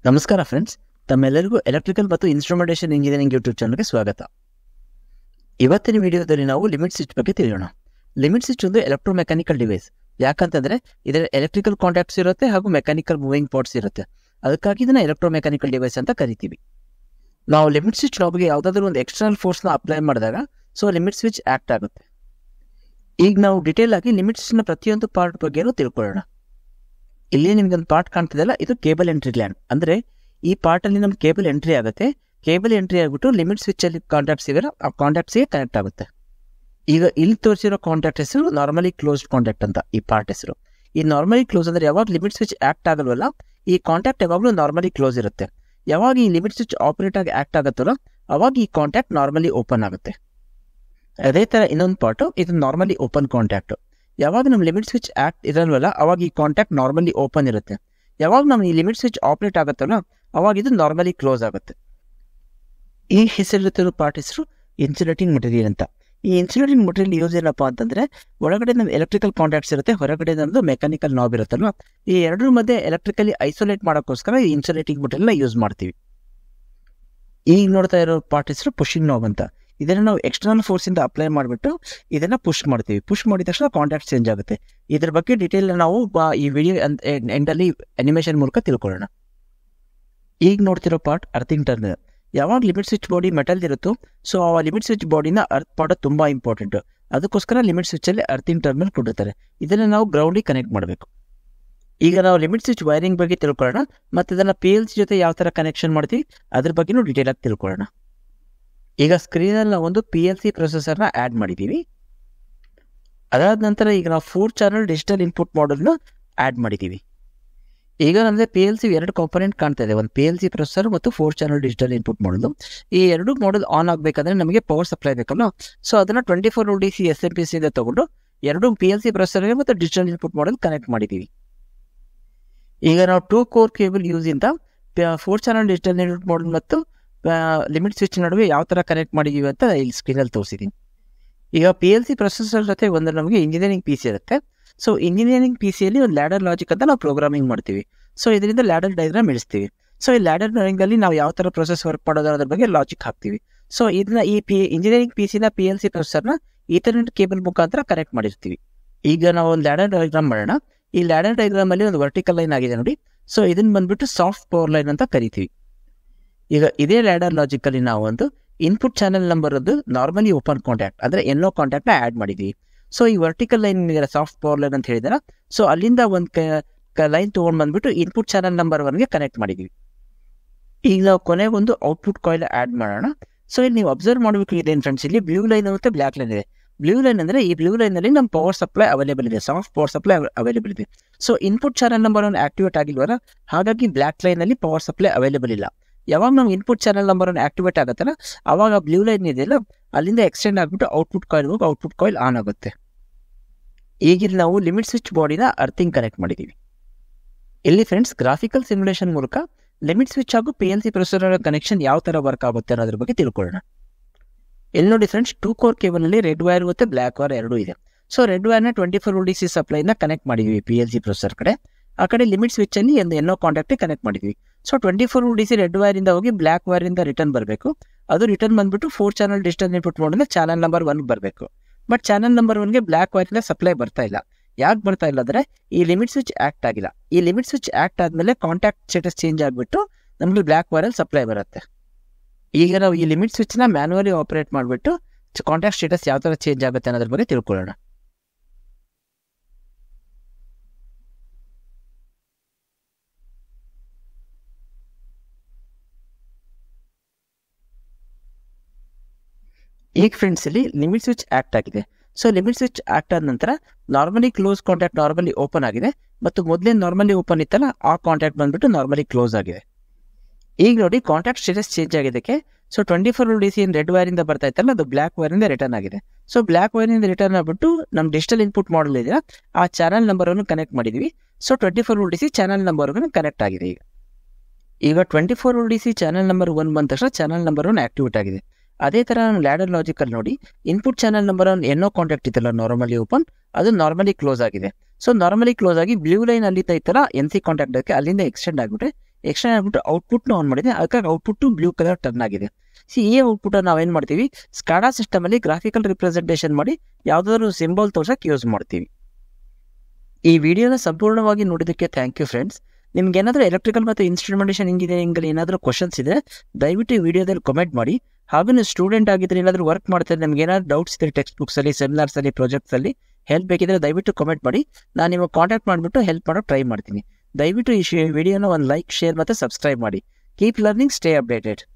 ನಮಸ್ಕಾರ ಫ್ರೆಂಡ್ಸ್ ತಮ್ಮೆಲ್ಲರಿಗೂ ಎಲೆಕ್ಟ್ರಿಕಲ್ ಮತ್ತು ಇನ್ಸ್ಟ್ರುಮೆಂಟೇಷನ್ ಇಂಜಿನಿಯರಿಂಗ್ ಯೂಟ್ಯೂಬ್ ಚಾನಲ್ಗೆ ಸ್ವಾಗತ ಇವತ್ತಿನ ವಿಡಿಯೋದಲ್ಲಿ ನಾವು ಲಿಮಿಟ್ ಸ್ವಿಚ್ ಬಗ್ಗೆ ತಿಳಿಯೋಣ ಲಿಮಿಟ್ ಸ್ವಿಚ್ ಒಂದು ಎಲೆಕ್ಟ್ರೋಮೆಕ್ಯಾನಿಕಲ್ ಡಿವೈಸ್ ಯಾಕಂತಂದ್ರೆ ಇದರ ಎಲೆಕ್ಟ್ರಿಕಲ್ ಕಾಂಟ್ಯಾಕ್ಟ್ಸ್ ಇರುತ್ತೆ ಹಾಗೂ ಮೆಕ್ಯಾನಿಕಲ್ ಮೂವಿಂಗ್ ಪಾರ್ಟ್ಸ್ ಇರುತ್ತೆ ಅದಕ್ಕಾಗಿ ಇದನ್ನ ಎಲೆಕ್ಟ್ರೋಮೆಕ್ಯಾನಿಕಲ್ ಡಿವೈಸ್ ಅಂತ ಕರಿತೀವಿ ನಾವು ಲಿಮಿಟ್ ಸ್ವಿಚ್ ನಾಬ್ಗೆ ಯಾವುದಾದ್ರೂ ಒಂದು ಎಕ್ಸ್ಟರ್ನಲ್ ಫೋರ್ಸ್ನ ಅಪ್ಲೈ ಮಾಡಿದಾಗ ಸೊ ಲಿಮಿಟ್ ಸ್ವಿಚ್ ಆಕ್ಟ್ ಆಗುತ್ತೆ ಈಗ ನಾವು ಡಿಟೇಲ್ ಆಗಿ ಲಿಮಿಟ್ ಸ್ವಿಚ್ನ ಪ್ರತಿಯೊಂದು ಪಾರ್ಟ್ ಬಗ್ಗೆನೂ ತಿಳ್ಕೊಳ್ಳೋಣ ಇಲ್ಲಿ ನಿಮ್ಗೆ ಒಂದು ಪಾರ್ಟ್ ಕಾಣ್ತಿದೆಯಲ್ಲ ಇದು ಕೇಬಲ್ ಎಂಟ್ರಿ ಲ್ಯಾಂಡ್ ಅಂದ್ರೆ ಈ ಪಾರ್ಟ್ ಅಲ್ಲಿ ನಮ್ಗೆ ಕೇಬಲ್ ಎಂಟ್ರಿ ಆಗುತ್ತೆ ಕೇಬಲ್ ಎಂಟ್ರಿ ಆಗ್ಬಿಟ್ಟು ಲಿಮಿಟ್ ಸ್ವಿಚ್ ಅಲ್ಲಿ ಕಾಂಟ್ಯಾಕ್ಟ್ಸ್ ಇವೆ ಆ ಕಾಂಟ್ಯಾಕ್ಟ್ಸ್ಗೆ ಕನೆಕ್ಟ್ ಆಗುತ್ತೆ ಈಗ ಇಲ್ಲಿ ತೋರಿಸಿರೋ ಕಾಂಟ್ಯಾಕ್ಟ್ ಹೆಸರು ನಾರ್ಮಲಿ ಕ್ಲೋಸ್ಡ್ ಕಾಂಟ್ಯಾಕ್ಟ್ ಅಂತ ಈ ಪಾರ್ಟ್ ಹೆಸರು ಈ ನಾರ್ಮಲಿ ಕ್ಲೋಸ್ ಅಂದ್ರೆ ಯಾವಾಗ ಲಿಮಿಟ್ ಸ್ವಿಚ್ ಆಕ್ಟ್ ಆಗಲ್ವಲ್ಲ ಈ ಕಾಂಟ್ಯಾಕ್ಟ್ ಯಾವಾಗಲೂ ನಾರ್ಮಲಿ ಕ್ಲೋಸ್ ಇರುತ್ತೆ ಯಾವಾಗ ಈ ಲಿಮಿಟ್ ಸ್ವಿಚ್ ಆಪರೇಟ್ ಆಗಿ ಆಕ್ಟ್ ಆಗುತ್ತಲ್ಲ ಅವಾಗ ಈ ಕಾಂಟ್ಯಾಕ್ಟ್ ನಾರ್ಮಲಿ ಓಪನ್ ಆಗುತ್ತೆ ಅದೇ ತರ ಇನ್ನೊಂದು ಪಾರ್ಟ್ ಇದು ನಾರ್ಮಲಿ ಓಪನ್ ಕಾಂಟ್ಯಾಕ್ಟ್ ಯಾವಾಗ ನಮ್ಮ ಲಿಮಿಟ್ ಸ್ವಿಚ್ ಆಕ್ಟ್ ಇರಲ್ವಲ್ಲ ಅವಾಗ ಈ ಕಾಂಟ್ಯಾಕ್ಟ್ ನಾರ್ಮಲಿ ಓಪನ್ ಇರುತ್ತೆ ಯಾವಾಗ ನಮ್ಮ ಈ ಲಿಮಿಟ್ ಸ್ವಿಚ್ ಆಪರೇಟ್ ಆಗುತ್ತಲ್ಲ ಅವಾಗ ಇದು ನಾರ್ಮಲಿ ಕ್ಲೋಸ್ ಆಗುತ್ತೆ ಈ ಹೆಸರಿರುತ್ತಿರೋ ಪಾರ್ಟ್ ಹೆಸರು ಇನ್ಸುಲೇಟಿಂಗ್ ಮಟೀರಿಯಲ್ ಅಂತ ಈ ಇನ್ಸುಲೇಟಿಂಗ್ ಮಟೀರಿಯಲ್ ಯೂಸ್ ಏನಪ್ಪಾ ಅಂತಂದ್ರೆ ಒಳಗಡೆ ನಮ್ಮ ಎಲೆಕ್ಟ್ರಿಕಲ್ ಕಾಂಟ್ಯಾಕ್ಟ್ಸ್ ಇರುತ್ತೆ ಹೊರಗಡೆ ನಮ್ದು ಮೆಕ್ಯಾನಿಕಲ್ ನಾಬ್ ಇರುತ್ತಲ್ವಾ ಈ ಎರಡರ ಮಧ್ಯೆ ಎಲೆಕ್ಟ್ರಿಕಲಿ ಐಸೋಲೇಟ್ ಮಾಡೋಕ್ಕೋಸ್ಕರ ಈ ಇನ್ಸುಲೇಟಿಂಗ್ ಮಟೀರಿಯಲ್ ಯೂಸ್ ಮಾಡ್ತೀವಿ ಈಗ ನೋಡ್ತಾ ಇರೋ ಪಾರ್ಟ್ ಹೆಸರು ಪುಷಿಂಗ್ ನಾಬ್ ಅಂತ ಇದನ್ನ ನಾವು ಎಕ್ಸ್ಟರ್ನಲ್ ಫೋರ್ಸ್ ಇಂದ ಅಪ್ಲೈ ಮಾಡಿಬಿಟ್ಟು ಇದನ್ನ ಪುಷ್ ಮಾಡ್ತೀವಿ ಪುಷ್ ಮಾಡಿದ ತಕ್ಷಣ ಕಾಂಟ್ಯಾಕ್ಟ್ ಚೇಂಜ್ ಆಗುತ್ತೆ ಇದ್ರ ಬಗ್ಗೆ ಡೀಟೇಲ್ ನಾವು ಬ- ಈ ವಿಡಿಯೋ ಎಂಡಲ್ಲಿ ಅನಿಮೇಷನ್ ಮೂಲಕ ತಿಳ್ಕೊಳ್ಳೋಣ ಈಗ ನೋಡ್ತಿರೋ ಪಾರ್ಟ್ ಅರ್ಥಿಂಗ್ ಟರ್ಮಿನಲ್ ಯಾವಾಗ ಲಿಮಿಟ್ ಸ್ವಿಚ್ ಬಾಡಿ ಮೆಟಲ್ ಇರುತ್ತೋ ಸೊ ಆ ಲಿಮಿಟ್ ಸ್ವಿಚ್ ಬಾಡಿನ ಅರ್ತ್ ಮಾಡೋದು ತುಂಬಾ ಇಂಪಾರ್ಟೆಂಟ್ ಅದಕ್ಕೋಸ್ಕರ ಲಿಮಿಟ್ ಸ್ವಿಚ್ ಅಲ್ಲಿ ಅರ್ಥಿಂಗ್ ಟರ್ಮಿನಲ್ ಕೊಟ್ಟಿರ್ತಾರೆ ಇದನ್ನ ನಾವು ಗ್ರೌಂಡಿಗೆ ಕನೆಕ್ಟ್ ಮಾಡಬೇಕು ಈಗ ನಾವು ಲಿಮಿಟ್ ಸ್ವಿಚ್ ವೈರಿಂಗ್ ಬಗ್ಗೆ ತಿಳ್ಕೊಳ್ಳೋಣ ಮತ್ತೆ ಇದನ್ನ ಪಿ ಎಲ್ ಸಿ ಜೊತೆ ಯಾವ ತರ ಕನೆಕ್ಷನ್ ಮಾಡ್ತೀವಿ ಅದ್ರ ಬಗ್ಗೆನೂ ಡೀಟೇಲ್ ಆಗಿ ತಿಳ್ಕೊಳ್ಳೋಣ ಈಗ ಸ್ಕ್ರೀನಲ್ಲಿ ನಾವು ಒಂದು ಪಿ ಎಲ್ ಸಿ ಪ್ರೊಸೆಸರ್ನ ಆ್ಯಡ್ ಮಾಡಿದ್ದೀವಿ ಅದಾದ ನಂತರ ಈಗ ನಾವು ಫೋರ್ ಚಾನಲ್ ಡಿಜಿಟಲ್ ಇನ್ಪುಟ್ ಮಾಡಲ್ನ ಆ್ಯಡ್ ಮಾಡಿದ್ದೀವಿ ಈಗ ನಮಗೆ ಪಿ ಎಲ್ ಸಿ ಎರಡು ಕಾಂಪೊನೆಂಟ್ ಕಾಣ್ತಾ ಇದೆ ಒಂದು ಪಿ ಎಲ್ ಸಿ ಪ್ರೊಸೆಸರ್ ಮತ್ತು four channel digital input module ಈ ಎರಡು ಮಾಡಲ್ ಆನ್ ಆಗಬೇಕಂದ್ರೆ ನಮಗೆ ಪವರ್ ಸಪ್ಲೈ ಬೇಕಲ್ಲ ಸೊ ಅದನ್ನ twenty four D C S M P C ಇಂದ ತಗೊಂಡು ಎರಡು ಪಿ ಎಲ್ ಸಿ ಪ್ರೊಸೆಸರ್ಗೆ ಮತ್ತು ಡಿಜಿಟಲ್ ಇನ್ಪುಟ್ ಮಾಡಲ್ ಕನೆಕ್ಟ್ ಮಾಡಿದ್ದೀವಿ ಈಗ ನಾವು ಟೂ ಕೋರ್ ಕೇಬಲ್ ಯೂಸ್ ಇಂದ four channel digital input module ಮತ್ತು ಲಿಮಿಟ್ ಸ್ವಿಚ್ ನಡುವೆ ಯಾವ ತರ ಕನೆಕ್ಟ್ ಮಾಡಿದೀವಿ ಅಂತ ಇಲ್ಲಿ ಸ್ಕ್ರೀನಲ್ಲಿ ತೋರಿಸಿದ್ದೀನಿ ಈಗ ಪಿ ಎಲ್ ಸಿ ಪ್ರೊಸೆಸರ್ ಜೊತೆ ಒಂದು ನಮಗೆ ಇಂಜಿನಿಯರಿಂಗ್ ಪಿ ಸಿ ಇರುತ್ತೆ ಸೊ ಇಂಜಿನಿಯರಿಂಗ್ ಪಿ ಸಿಯಲ್ಲಿ ಒಂದು ಲ್ಯಾಡರ್ ಲಾಜಿಕ್ ಅಂತ ನಾವು ಪ್ರೋಗ್ರಾಮಿಂಗ್ ಮಾಡ್ತೀವಿ ಸೊ ಇದರಿಂದ ಲ್ಯಾಡರ್ ಡೈಗ್ರಾಮ್ ಇಳಿಸ್ತೀವಿ ಸೊ ಈ ಲ್ಯಾಡರ್ ಅಲ್ಲಿ ನಾವು ಯಾವ ತರ ಪ್ರೊಸೆಸ್ ವರ್ಕ್ ಮಾಡೋದು ಅನ್ನೋದ್ರ ಬಗ್ಗೆ ಲಾಜಿಕ್ ಹಾಕ್ತೀವಿ ಸೊ ಇದನ್ನ ಈ ಪಿ ಇಂಜಿನಿಯರಿಂಗ್ ಪಿ ಸಿನ ಪಿ ಎಲ್ ಸಿ ಪ್ರೊಸೆಸರ್ನ ಈಥರ್ನೆಟ್ ಕೇಬಲ್ ಮುಖಾಂತರ ಕನೆಕ್ಟ್ ಮಾಡಿರ್ತೀವಿ ಈಗ ನಾವು ಒಂದು ಲ್ಯಾಡರ್ ಡೈಗ್ರಾಮ್ ಮಾಡೋಣ ಈ ಲ್ಯಾಡರ್ ಡೈಗ್ರಾಮ್ ಅಲ್ಲಿ ಒಂದು ವರ್ಟಿಕಲ್ ಲೈನ್ ಆಗಿದೆ ನೋಡಿ ಸೊ ಇದನ್ನ ಬಂದ್ಬಿಟ್ಟು ಸಾಫ್ಟ್ ಪವರ್ ಲೈನ್ ಅಂತ ಕರಿತೀವಿ ಈಗ ಇದೇ ಲ್ಯಾಡರ್ ಲಾಜಿಕ್ ಅಲ್ಲಿ ನಾವು ಒಂದು ಇನ್ಪುಟ್ ಚಾನೆಲ್ ನಂಬರ್ ಅದು ನಾರ್ಮಲಿ ಓಪನ್ ಕಾಂಟ್ಯಾಕ್ಟ್ ಅಂದ್ರೆ ಎಲ್ಲೋ ಕಾಂಟ್ಯಾಕ್ಟ್ ನ ಆಡ್ ಮಾಡಿದೀವಿ ಸೊ ಈ vertical line soft power line ಅಂತ ಹೇಳಿದಾರ ಸೊ ಅಲ್ಲಿಂದ ಒಂದು ಲೈನ್ ತಗೊಂಡ್ ಬಂದ್ಬಿಟ್ಟು ಇನ್ಪುಟ್ ಚಾನೆಲ್ ನಂಬರ್ ಒನ್ಗೆ ಕನೆಕ್ಟ್ ಮಾಡಿದೀವಿ ಈಗ ನಾವು ಕೊನೆ ಒಂದು ಔಟ್ಪುಟ್ ಕಾಯಿಲ್ ಆಡ್ ಮಾಡೋಣ ಸೊ ಇಲ್ಲಿ ನೀವು ಅಬ್ಸರ್ವ್ ಮಾಡಬೇಕು ಇದೇನು ಫ್ರೆಂಡ್ಸ್ ಇಲ್ಲಿ ಬ್ಲೂ ಲೈನ್ ಮತ್ತೆ ಬ್ಲಾಕ್ ಲೈನ್ ಇದೆ ಬ್ಲೂ ಲೈನ್ ಅಂದ್ರೆ ಈ ಬ್ಲೂ ಲೈನ್ ಅಲ್ಲಿ ನಮ್ಮ ಪವರ್ ಸಪ್ಲೈ ಅವೈಲೇಬಲ್ ಇದೆ ಸಾಫ್ಟ್ ಪವರ್ ಸಪ್ಲೈ ಅವೈಲೇಬಲ್ ಇದೆ so input channel number one activate ಆಗಿಲ್ವಲ್ಲ ಹಾಗಾಗಿ ಬ್ಲಾಕ್ ಲೈನ್ ಅಲ್ಲಿ ಪವರ್ ಸಪ್ಲೈ ಅವೈಲೇಬಲ್ ಇಲ್ಲ ಯಾವಾಗ ನಾವು input channel number one activate ಆಗುತ್ತಲ್ಲ ಅವಾಗ ಬ್ಲೂ ಲೈನ್ ಇದೆಯಲ್ಲ ಅಲ್ಲಿಂದ ಎಕ್ಸ್ಟೆಂಡ್ ಆಗ್ಬಿಟ್ಟು ಔಟ್ಪುಟ್ ಕಾಯಿಲ್ ಹೋಗಿ ಔಟ್ಪುಟ್ ಕಾಯಿಲ್ ಆನ್ ಆಗುತ್ತೆ ಈಗಿಲ್ಲಿ ನಾವು ಲಿಮಿಟ್ ಸ್ವಿಚ್ ಬಾಡಿನ ಅರ್ಥಿಂಗ್ ಕನೆಕ್ಟ್ ಮಾಡಿದ್ದೀವಿ ಇಲ್ಲಿ ಫ್ರೆಂಡ್ಸ್ ಗ್ರಾಫಿಕಲ್ ಸಿಮ್ಯುಲೇಷನ್ ಮೂಲಕ ಲಿಮಿಟ್ ಸ್ವಿಚ್ ಹಾಗೂ P L C processor connection ಯಾವ ತರ ವರ್ಕ್ ಆಗುತ್ತೆ ಅನ್ನೋದ್ರ ಬಗ್ಗೆ ತಿಳ್ಕೊಳ್ಳೋಣ ಇಲ್ಲಿ ನೋಡಿ ಫ್ರೆಂಡ್ಸ್ ಟೂ ಕೋರ್ ಕೇಬಲ್ ಅಲ್ಲಿ ರೆಡ್ ವೈರ್ ಮತ್ತೆ ಬ್ಲಾಕ್ ವೈರ್ ಎರಡೂ ಇದೆ ಸೊ ರೆಡ್ ವೈರ್ನ ಟ್ವೆಂಟಿ ಫೋರ್ ಡಿ ಸಿ ಸಪ್ಲೈನ ಕನೆಕ್ಟ್ ಮಾಡಿದ್ವಿ ಪಿ ಎಲ್ ಸಿ ಪ್ರೊಸೆಸರ್ ಕಡೆ ಆ ಕಡೆ ಲಿಮಿಟ್ ಸ್ವಿಚ್ ಅಲ್ಲಿ ಒಂದು ಎನ್ನೋ ಕಾಂಟ್ಯಾಕ್ಟ್ ಕನೆಕ್ಟ್ ಮಾಡಿದ್ವಿ so twenty four D C red wire ಇಂದ ಹೋಗಿ ಬ್ಲಾಕ್ ವೈರ್ ಇಂದ ರಿಟರ್ನ್ ಬರಬೇಕು ಅದು ರಿಟರ್ನ್ ಬಂದ್ಬಿಟ್ಟು ಫೋರ್ ಚಾನಲ್ ಡಿಜಿಟಲ್ ಇನ್ಪುಟ್ ಮಾಡಿದ್ರೆ ಚಾನಲ್ ನಂಬರ್ ಒನ್ ಬರಬೇಕು ಬಟ್ ಚಾನಲ್ ನಂಬರ್ ಒನ್ಗೆ ಬ್ಲಾಕ್ ವೈರ್ ಇಂದ ಸಪ್ಲೈ ಬರ್ತಾ ಇಲ್ಲ ಯಾಕೆ ಬರ್ತಾ ಇಲ್ಲ ಅಂದ್ರೆ ಈ ಲಿಮಿಟ್ ಸ್ವಿಚ್ ಆಕ್ಟ್ ಆಗಿಲ್ಲ ಈ ಲಿಮಿಟ್ ಸ್ವಿಚ್ ಆಕ್ಟ್ ಆದ್ಮೇಲೆ ಕಾಂಟ್ಯಾಕ್ಟ್ ಸ್ಟೇಟಸ್ ಚೇಂಜ್ ಆಗ್ಬಿಟ್ಟು ನಮ್ಗೆ ಬ್ಲಾಕ್ ವೈರ್ ಅಲ್ಲಿ ಸಪ್ಲೈ ಬರುತ್ತೆ ಈಗ ನಾವು ಈ ಲಿಮಿಟ್ ಸ್ವಿಚ್ ನ ಮ್ಯಾನುವಲಿ ಆಪರೇಟ್ ಮಾಡಿಬಿಟ್ಟು ಕಾಂಟ್ಯಾಕ್ಟ್ ಸ್ಟೇಟಸ್ ಯಾವ ತರ ಚೇಂಜ್ ಆಗುತ್ತೆ ಅನ್ನೋದ್ರ ಬಗ್ಗೆ ತಿಳ್ಕೊಳ್ಳೋಣ ಈಗ ಫ್ರೆಂಡ್ಸ್ ಇಲ್ಲಿ ಲಿಮಿಟ್ ಸ್ವಿಚ್ ಆಕ್ಟ್ ಆಗಿದೆ ಸೊ ಲಿಮಿಟ್ ಸ್ವಿಚ್ ಆಕ್ಟ್ ಆದ ನಂತರ normally close contact normally open ಆಗಿದೆ ಮತ್ತು ಮೊದಲೇ ನಾರ್ಮಲಿ ಓಪನ್ ಇತ್ತಲ್ಲ ಆ ಕಾಂಟ್ಯಾಕ್ಟ್ ಬಂದ್ಬಿಟ್ಟು ನಾರ್ಮಲಿ ಕ್ಲೋಸ್ ಆಗಿದೆ ಈಗ ನೋಡಿ ಕಾಂಟ್ಯಾಕ್ಟ್ ಸ್ಟೇಟಸ್ ಚೇಂಜ್ ಆಗಿದ್ದಕ್ಕೆ so twenty four D C red wire ಇಂದ ಬರ್ತಾ ಇತ್ತಲ್ಲ ಅದು ಬ್ಲಾಕ್ ವೈರ್ ಇಂದ ರಿಟರ್ನ್ ಆಗಿದೆ ಸೊ ಬ್ಲಾಕ್ ವೈರ್ ಇಂದ ರಿಟರ್ನ್ ಆಗ್ಬಿಟ್ಟು ನಮ್ಮ ಡಿಜಿಟಲ್ ಇನ್ಪುಟ್ ಮಾಡಲ್ ಇದೆಯಾ ಆ ಚಾನಲ್ ನಂಬರ್ ಅನ್ನು ಕನೆಕ್ಟ್ ಮಾಡಿದೀವಿ so twenty four D C channel number connect ಆಗಿದೆ ಈಗ ಈಗ twenty four D C channel number one ಬಂದ ತಕ್ಷಣ ಚಾನಲ್ ನಂಬರ್ ಒನ್ ಆಕ್ಟಿವೇಟ್ ಆಗಿದೆ ಅದೇ ತರ ಲ್ಯಾಡರ್ ಲಾಜಿಕಲ್ ನೋಡಿ ಇನ್ಪುಟ್ ಚಾನಲ್ ನಂಬರ್ ಒನ್ ಏನೋ ಕಾಂಟ್ಯಾಕ್ಟ್ ಇತ್ತಲ್ಲ ನಾರ್ಮಲಿ ಓಪನ್ ಅದು ನಾರ್ಮಲಿ ಕ್ಲೋಸ್ ಆಗಿದೆ ಸೊ ನಾರ್ಮಲಿ ಕ್ಲೋಸ್ ಆಗಿ ಬ್ಲೂ ಲೈನ್ ಅಲ್ಲಿ ಇತ್ತಲ್ಲ ಎನ್ ಸಿ ಕಾಂಟ್ಯಾಕ್ಟ್ ಅಲ್ಲಿಂದ ಎಕ್ಸ್ಟೆಂಡ್ ಆಗಿಬಿಟ್ರೆ ಎಕ್ಸ್ಟೆಂಡ್ ಆಗ್ಬಿಟ್ಟು ಔಟ್ಪುಟ್ನ ಆನ್ ಮಾಡಿದೆ ಅದಕ್ಕಾಗಿ ಔಟ್ಪುಟ್ ಬ್ಲೂ ಕಲರ್ ಟರ್ನ್ ಆಗಿದೆ ಸಿ ಈ ಔಟ್ಪುಟ್ ನಾವೇನು ಮಾಡ್ತೀವಿ ಸ್ಕಾಡಾ ಸಿಸ್ಟಮಲ್ಲಿ ಗ್ರಾಫಿಕಲ್ ರಿಪ್ರೆಸೆಂಟೇಷನ್ ಮಾಡಿ ಯಾವುದಾದ್ರು ಸಿಂಬಲ್ ತೋರ್ಸಕ್ಕೆ ಯೂಸ್ ಮಾಡ್ತೀವಿ ಈ ವಿಡಿಯೋನ ಸಂಪೂರ್ಣವಾಗಿ ನೋಡಿದ್ದಕ್ಕೆ ಥ್ಯಾಂಕ್ ಯು ಫ್ರೆಂಡ್ಸ್ ನಿಮ್ಗೆ ಏನಾದರೂ ಎಲೆಕ್ಟ್ರಿಕಲ್ ಮತ್ತು ಇನ್ಸ್ಟ್ರುಮೆಂಟೇಷನ್ ಇಂಜಿನಿಯರಿಂಗಲ್ಲಿ ಏನಾದರೂ ಕ್ವಶನ್ಸ್ ಇದೆ ದಯವಿಟ್ಟು ಈ ವಿಡಿಯೋದಲ್ಲಿ ಕಮೆಂಟ್ ಮಾಡಿ ಹಾಗೂ ನೀವು ಸ್ಟೂಡೆಂಟ್ ಆಗಿದ್ರೆ ಏನಾದರೂ ವರ್ಕ್ ಮಾಡ್ತಾರೆ ನಿಮ್ಗೆ ಏನಾದ್ರು ಡೌಟ್ಸ್ ಇದ್ರೆ ಟೆಕ್ಸ್ಟ್ ಬುಕ್ಸಲ್ಲಿ ಸೆಮಿನಾರ್ಸಲ್ಲಿ ಪ್ರಾಜೆಕ್ಟ್ಸಲ್ಲಿ ಹೆಲ್ಪ್ ಬೇಕಿದ್ರೆ ದಯವಿಟ್ಟು ಕಮೆಂಟ್ ಮಾಡಿ ನಾನು ನಿಮಗೆ ಕಾಂಟ್ಯಾಕ್ಟ್ ಮಾಡಿಬಿಟ್ಟು ಹೆಲ್ಪ್ ಮಾಡೋಕೆ ಟ್ರೈ ಮಾಡ್ತೀನಿ ದಯವಿಟ್ಟು ಈ ವಿಡಿಯೋನ ಒಂದು ಲೈಕ್ ಶೇರ್ ಮತ್ತು ಸಬ್ಸ್ಕ್ರೈಬ್ ಮಾಡಿ ಕೀಪ್ ಲರ್ನಿಂಗ್ ಸ್ಟೇ ಅಪ್ಡೇಟೆಡ್